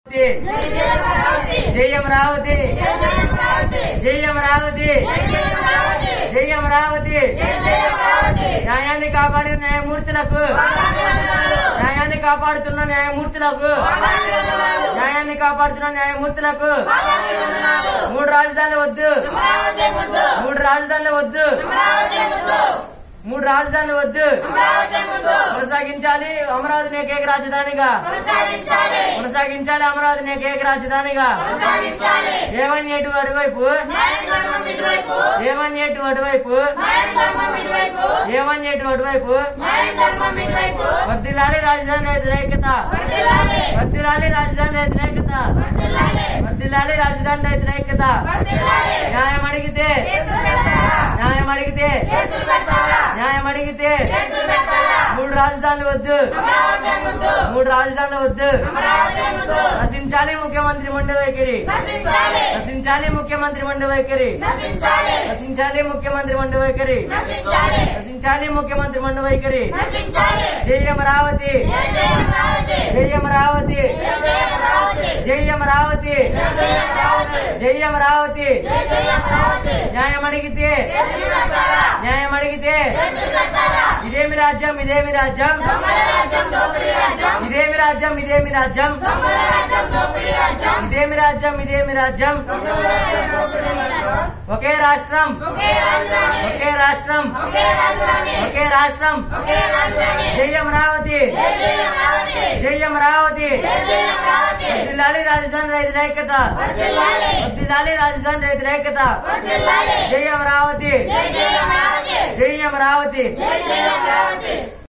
జై అమరావతి జై అమరావతి జై అమరావతి న్యాయాన్ని కాపాడిన న్యాయమూర్తులకు న్యాయాన్ని కాపాడుతున్న న్యాయమూర్తులకు న్యాయాన్ని కాపాడుతున్న న్యాయమూర్తులకు మూడు రాజధానులు వద్దు మూడు రాజధానులు వద్దు మూడు రాజధానులు వద్దు కొనసాగించాలి అమరావతిని ఏకైక రాజధానిగా కొనసాగించాలి అమరావతిని ఏకైక రాజధానిగా ఏమని ఎటు అటువైపు ఏమని ఎటు అటువైపు ఏమని ఎటు అటువైపు వర్దిలాలి రాజధాని వ్యతిరేకత వర్దిలాలి రాజధాని వ్యతిరేకత వర్దిలాలి రాజధాని వ్యతిరేకత న్యాయం అడిగితే న్యాయం అడిగితే న్యాయం అడిగితే మూడు రాజధానులు వద్దు మూడు రాజధానులు వద్దు నశించాలి ముఖ్యమంత్రి మొండి వైఖరి నశించాలి ముఖ్యమంత్రి మొండి వైఖరి నశించాలి ముఖ్యమంత్రి మొండి వైఖరి నశించాలి ముఖ్యమంత్రి మొండి వైఖరి జై అమరావతి జై అమరావతి జై అమరావతి జై అమరావతి న్యాయం అడిగితే న్యాయం అడిగితే ఇదేమి రాజ్యం ఇదేమి రాజ్యం ఇదేమి రాజ్యం ఇదేమి రాజ్యం ఇదేమి రాజ్యం ఇదేమి రాజ్యం ఒకే రాష్ట్రం ఒకే రాష్ట్రం ఒకే రాష్ట్రం జై అమరావతి జై అమరావతి వర్దిల్లాలి రాజధాని రైతుల ఐక్యత వర్దిల్లాలి రాజధాని రైతుల ఐక్యత జై అమరావతి జై అమరావతి